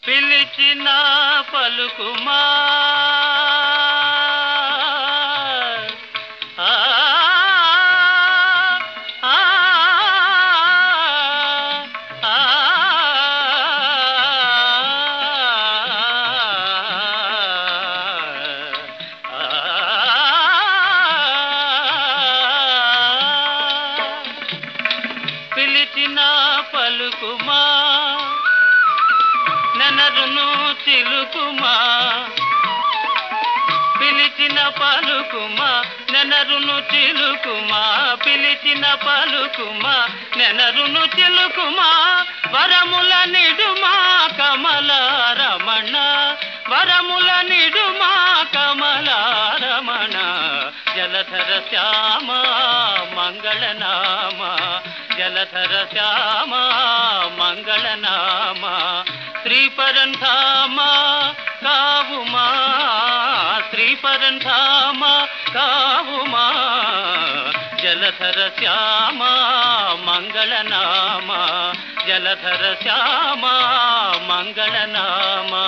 పిలిచిన పలుకుమా ఆ, ఆ, ఆ, పిలిచిన పలుకుమా నెనరును చిలుకుమా పిలిచిన పలుకుమా నెనరును చిలుకుమా పిలిచిన పలుకుమా నెనరును చిలుకుమా వరముల నిడుమా కమల రమణ వరముల నిడుమా కమల రమణ జలధర శ్యామ మంగళనామ జలధర శ్యామ మంగళనామ శ్రీపరంధామ కావుమా శ్రీపరంధామ కావుమా జలధర శ్యామ మంగళనామ జలధర శ్యామ మంగళనామ